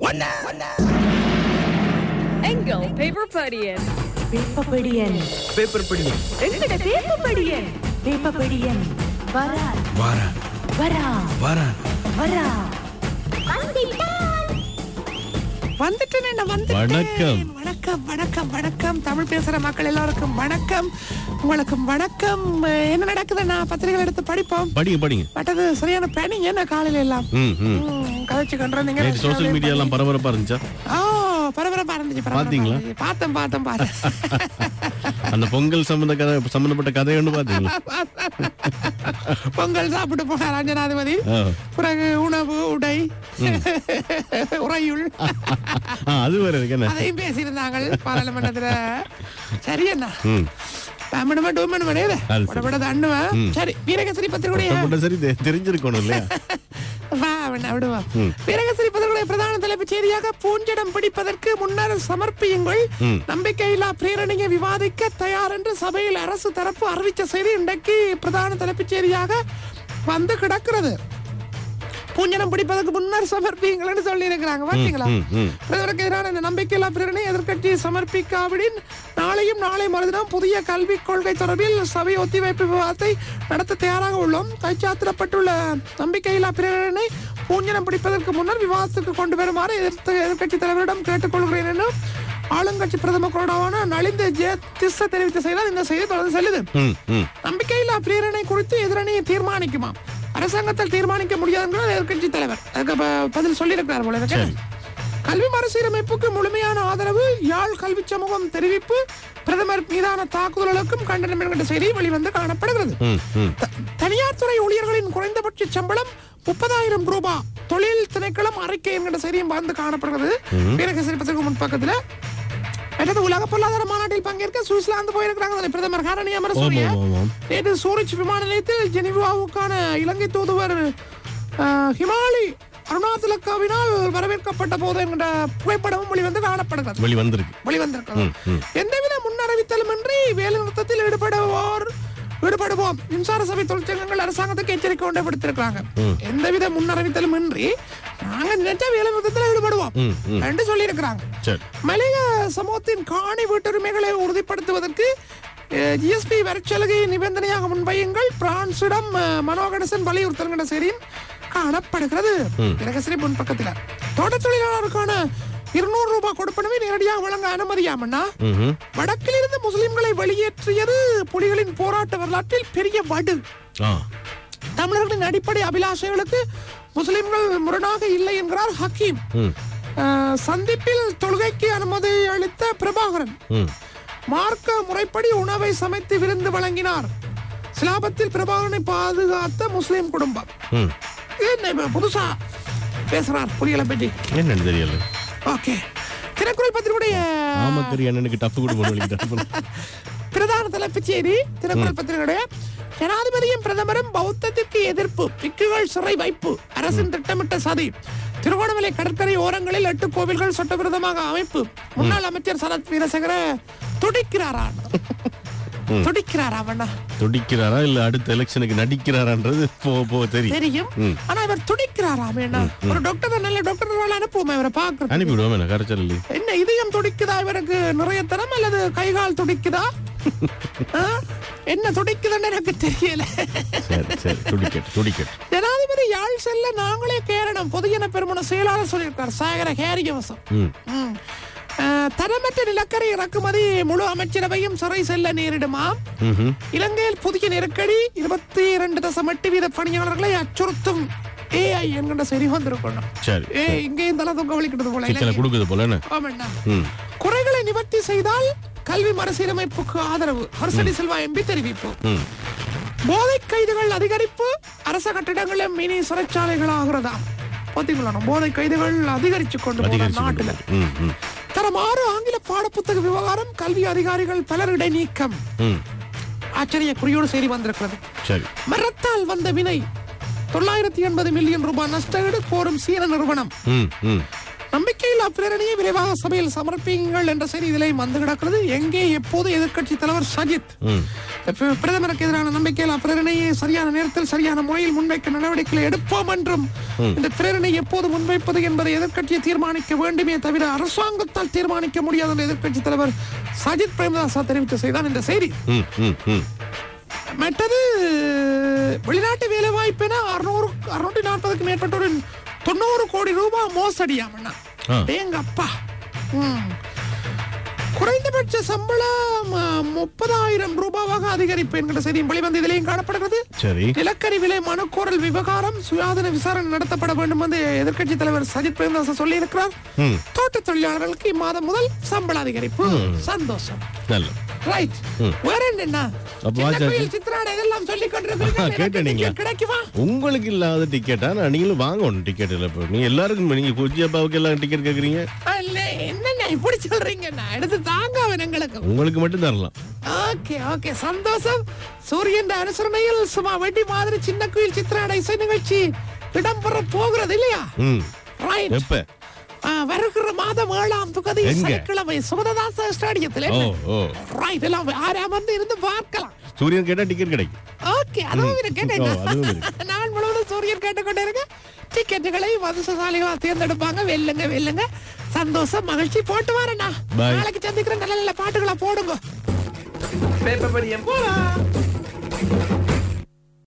எங்கள் paper படியன் வேப்பப்படியன் paper படி எங்கட வேப்பப்படியன் வேப்பப்படியன் வரா வாரா வரா வாரா வரா வந்துட்டேன் நான் வந்துட்டேன். வணக்கம். வணக்கம் வணக்கம் வணக்கம் தமிழ் பேசுற மக்கள் எல்லாருக்கும் வணக்கம் உங்களுக்கும் வணக்கம் என்ன நடக்குது நான் பத்திரிகை எடுத்து படிப்போம் படிங்க படிங்க பட் அது சரியான பிளானிங் என்ன காலையில எல்லாம் ம் ம் ம், கதைச்சு கண்டுறீங்க நேற்று சோசியல் மீடியா எல்லாம் பரபரப்பா இருந்துச்சா ஓ பரபரப்பா இருந்துச்சு பரபரப்பா பாத்தீங்களா? இருந்துச்சு. பார்த்தேன் பார்த்தேன் பார்த்தேன் அந்த பொங்கல் சம்பந்த கதை சம்பந்தப்பட்ட கதை ஒன்று பாத்தீங்களா பொங்கல் சாப்பிட்டு போனார் அஞ்சனாதிபதி ஆ. பிறகு உணவு உடை உறையுள் ஆ, அது வேற இருக்கு என்ன அதையும் பேசியிருந்தாங்க பாராளுமன்றத்துல சரி என்ன ம் தமிழ்ம டூமன் மணியது அது சரி. உடம்பட தண்ணுவன் சரி வீரகசரி பத்திரிகையுடைய மட்டும் சரி தெ- தெரிஞ்சிருக்கணும் இல்லையா வா வேணா விடுவா ம். வீரகசரி பத்திரிகையுடைய பிரதான தலைப்புச் செய்தியாக பூஞ்சடம் பிடிப்பதற்கு முன்னர் சமர்ப்பியுங்கள் ம். நம்பிக்கையில்லா பிரேரணையை விவாதிக்க தயார் என்று சபையில் அரசு தரப்பு அறிவித்த செய்தி இன்றைக்கு பிரதான தலைப்புச் செய்தியாக வந்து கிடக்கிறது பூஞ்சனம் பிடிப்பதற்கு முன்னர் சமர்ப்பியுங்கள்னு சொல்லி இருக்கிறாங்க பாத்தீங்களா ம், ம். பிரதமருக்கு எதிரான இந்த நம்பிக்கையில்லா பிரேரணை எதிர்க்கட்சி சமர்ப்பிக்காவிடின் நாளையும் நாளை மறுதினம் புதிய கல்விக் கொள்கை தொடர்பில் சபை ஒத்திவைப்பு விவாதத்தை நடத்த தயாராக உள்ளோம் கைச்சாத்திடப்பட்டுள்ள நம்பிக்கையில்லா பிரேரணை பூஞ்சனம் பிடிப்பதற்கு முன்னர் விவாதத்துக்கு கொண்டு வருமாறு எதிர்த்து எதிர்க்கட்சி தலைவரிடம் கேட்டுக்கொள்கிறேன் என்று ஆளுங்கட்சி பிரதம கொறடாவான நலிந்த ஜே திஸ்ஸ தெரிவித்த செய்தால் இந்த செய்தி தொடர்ந்து செல்லுது ம் ம் நம்பிக்கையில்லா பிரேரணை குறித்து எதிரணியை தீர்மானிக்குமா அரசாங்கத்தால் தீர்மானிக்க முடியாது என்கிறார் எதிர்க்கட்சி தலைவர் அதுக்கு ப- பதில் சொல்லியிருக்கிறார் போல இருக்கு கல்வி மறுசீரமைப்புக்கு முழுமையான ஆதரவு யாழ் கல்வி சமூகம் தெரிவிப்பு பிரதமர் மீதான தாக்குதலுக்கும் கண்டனம் என்கிற செய்தி வெளிவந்து காணப்படுகிறது ம் ம் த- தனியார் துறை ஊழியர்களின் குறைந்தபட்ச சம்பளம் முப்பதாயிரம் ரூபாய் தொழில் திணைக்களம் அறிக்கை என்கிற செய்தியும் வந்து காணப்படுகிறது வீரகேசரி பத்திரிகை முன்பக்கத்துல அடுத்து உலக பொருளாதார மாநாட்டில் பங்கேற்க சுவிட்சர்லாந்து போயிருக்கிறாங்க தானே பிரதமர் காரணி அமரசூரிய ஆமாம், ஆமாம். நேற்று சூரிச் விமான நிலையத்தில் ஜெனிவாவுக்கான இலங்கை தூதுவர் அஹ், ஹிமாலி அருணாச்சலக்காவினால் வரவேற்கப்பட்ட போது என்கிற புகைப்படமும் வெளிவந்து காணப்படுகிறது வெளி வந்திருக்கு வெளிவந்திருக்கிறது ம், ம். எந்தவித முன்னறிவித்தலுமின்றி வேலை நிறுத்தத்தில் ஈடுபடுவோர் ஈடுபடுவோம் மின்சார சபை தொழிற்சங்கங்கள் அரசாங்கத்துக்கு எச்சரிக்கை கொண்டு விடுத்திருக்காங்க எந்தவித முன்னறிவித்தலும் இன்றி நாங்க நினைச்சா வேலை நிறுத்தத்தில் ஈடுபடுவோம் ம், ம். என்று சொல்லி இருக்கிறாங்க சரி மலைய சமூகத்தின் காணி வீட்டுரிமைகளை உறுதிப்படுத்துவதற்கு ஜிஎஸ்பி வரிச்சலுகை நிபந்தனையாக முன்வையுங்கள் பிரான்சிடம் அஹ், மனோ கணேசன் வலியுறுத்தல்கிற செய்தியும் காணப்படுகிறது இரகசிரி முன்பக்கத்தில் தோட்டத் தொழிலாளருக்கான இருநூறு ரூபாய் கொடுப்பனவை நேரடியாக வழங்க அனுமதியாமண்ணா ம் வடக்கிலிருந்து முஸ்லிம்களை வெளியேற்றியது புலிகளின் போராட்ட வரலாற்றில் பெரிய வடு ஆ தமிழர்களின் அடிப்படை அபிலாஷைகளுக்கு முஸ்லிம்கள் முரணாக இல்லை என்கிறார் ஹக்கீம் ம் அஹ், சந்திப்பில் தொழுகைக்கு அனுமதி அளித்த பிரபாகரன் ம் மார்க்க முறைப்படி உணவை சமைத்து விருந்து வழங்கினார் சிலாபத்தில் பிரபாகரனை பாதுகாத்த முஸ்லிம் குடும்பம் ம் இது என்ன இப்ப புதுசா பேசுறார் புலிகளை பற்றி என்னன்னு தெரியல ஓகே திரைக்குறள் பத்திரிகையுடைய ஆமக்கரி அண்ணனுக்கு டஃப் கூட போன பிரதான தலைப்புச் செய்தி திரைக்குறள் பத்திரிகையுடைய ஜனாதிபதியும் பிரதமரும் பௌத்தத்திற்கு எதிர்ப்பு பிக்குகள் சிறை வைப்பு அரசின் திட்டமிட்ட சதி திருகோணமலை கடற்கரை ஓரங்களில் எட்டு கோவில்கள் சட்டவிரோதமாக அமைப்பு முன்னாள் அமைச்சர் சரத் வீரசேகர துடிக்கிறாரா துடிக்கிறாரா அவனா துடிக்கிறாரா இல்ல அடுத்த எலெக்ஷனுக்கு நடிக்கிறாரான்றது போ போ தெரியும் தெரியும் ம். ஆனா இவர் துடிக்கிறாரா என்ன ஒரு டாக்டர் நல்ல டாக்டர் அனுப்புவோம் இவரை பாக்குறது அனுப்பி விடுவோம் என்ன கரைச்சல் இல்லையே என்ன இதயம் துடிக்குதா இவருக்கு நிறைய தரம் அல்லது கைகால் துடிக்குதா ஆ? என்ன துடிக்குதுன்னு எனக்கு தெரியல சரி சரி துடிக்கட்டு துடிக்கட்டு ஜனாதிபதி யாழ் செல்ல நாங்களே கேரளம் பொதுஜன பெருமன செயலாளர் சொல்லியிருக்கார் சாகர கேரிகவசம் ம் ம். ஆ, தரமற்ற நிலக்கரி இறக்குமதி முழு அமைச்சரவையும் சிறை செல்ல நேரிடுமா ம்ஹும். இலங்கையில் புதிய நெருக்கடி இருபத்தி இரண்டு தசம் எட்டு வீத பணியாளர்களை அச்சுறுத்தும் ஏஐ என்கின்ற செய்தி வந்திருக்கணும் சரி ஏ இங்கேயும் தலை தூக்க வலிக்கிட்டது போல சிக்கலை இலங்கை. கொடுக்குது போல என்ன ஆமாண்ணா. ம் குறைகளை நிவர்த்தி செய்தால் கல்வி மறுசீரமைப்புக்கு ஆதரவு ஹர்ஷடி செல்வா எம்பி தெரிவிப்பு ம் போதை கைதுகள் அதிகரிப்பு அரச கட்டிடங்களும் மினி சிறைச்சாலைகள் ஆகிறதா பாத்தீங்களா போதை கைதுகள் அதிகரிச்சு கொண்டு போற அதிகரிச்சு கொண்டு நாட்டுல போகுது. ம் ம் தரம் ஆறு ஆங்கில பாடப்புத்தக விவகாரம் கல்வி அதிகாரிகள் பலர் இடைநீக்கம் ம் ஆச்சரிய குறியோடு செய்தி வந்திருக்கிறது சரி மரத்தால் வந்த வினை தொள்ளாயிரத்தி எண்பது மில்லியன் ரூபாய் நஷ்டஈடு கோரும் சீன நிறுவனம் ம் ம் நம்பிக்கையில்லா பிரேரணையை விரைவாக சபையில் சமர்ப்பிங்கள் என்ற செய்தி இதிலே வந்து கிடக்கிறது எங்கே எப்போது எதிர்க்கட்சி தலைவர் சஜித் ம் பி- பிரதமருக்கு எதிரான நம்பிக்கையில்லா பிரேரணையை சரியான நேரத்தில் சரியான முறையில் முன்வைக்க நடவடிக்கைகளை எடுப்போம் என்றும் இந்த பிரேரணை எப்போது முன்வைப்பது என்பதை எதிர்க்கட்சியை தீர்மானிக்க வேண்டுமே தவிர அரசாங்கத்தால் தீர்மானிக்க முடியாது என்று எதிர்க்கட்சி தலைவர் சஜித் பிரேமதாசா தெரிவித்த செய்தான் இந்த செய்தி ம் ம் ம் மற்றது வெளிநாட்டு வேலை வாய்ப்பென அறுநூறு அறுநூற்றி நாற்பதுக்கு மேற்பட்டோரின் தொண்ணூறு கோடி ரூபாய் மோசடியாமண்ணா ஆ. எங்க அப்பா ம். குறைந்தபட்ச சம்பளம் ஆ, முப்பதாயிரம் ரூபாவாக அதிகரிப்பு என்கிற செய்தியும் வெளிவந்து இதிலையும் காணப்படுகிறது சரி நிலக்கரி விலை மனுக்கோரல் விவகாரம் சுயாதீன விசாரணை நடத்தப்பட வேண்டும் என்று எதிர்க்கட்சி தலைவர் சஜித் பிரேமதாச சொல்லி இருக்கிறார் ம் தோட்ட தொழிலாளர்களுக்கு இம்மாதம் முதல் சம்பள அதிகரிப்பு சந்தோஷம் நல்ல ரைட் வேற என்னன்னா அப்ப சின்ன வாச்சாச்சு. கோயில் சித்திராட இதெல்லாம் சொல்லி ஆ, கொண்டிருக்கீங்க கேட்டீங்களா? எனக்கு கிடைக்குமா உங்களுக்கு இல்லாத டிக்கெட்டா நான் நீங்களும் வாங்கணும் டிக்கெட் இல்லை இப்போ நீங்க எல்லாருக்கும் நீங்க கொச்சி அப்பாவுக்கு எல்லாம் டிக்கெட் கேக்குறீங்க ஆ, இல்ல என்னண்ணா இப்படி சொல்றீங்க நான் எடுத்து தாங்க அவன் எங்களுக்கு உங்களுக்கு மட்டும் தரலாம் ஓகே ஓகே சந்தோஷம் சூரியன் அனுசரணையில் சும்மா வெட்டி மாதிரி சின்ன கோயில் சித்திராட இசை நிகழ்ச்சி இடம்பெற போகிறது இல்லையா ம் ரைட் எப்ப வருகிற மாதம் ஏழாம் துகதி எங்க? சனிக்கிழமை சுமததாச ஸ்டேடியத்தில் ஓ ஓ ரைட் எல்லாம் ஆறாம் வந்து இருந்து பார்க்கலாம் சூரியன் கேட்டா டிக்கெட் கிடைக்கும் ஓகே அதுவும் இருக்கேன் ஓ, அதுவும் இருக்கு. நான் முழுவதும் சூரியன் கேட்டுக்கொண்டே இருக்கேன் டிக்கெட்டுகளை மதுசசாலிகளா தேர்ந்தெடுப்பாங்க வெல்லுங்க வெல்லுங்க சந்தோஷம் மகிழ்ச்சி போட்டு வரேண்ணா Bye. நாளைக்கு சந்திக்கிற நல்ல நல்ல பாட்டுகளை போடுங்க பேப்பர் படியம் போலாம்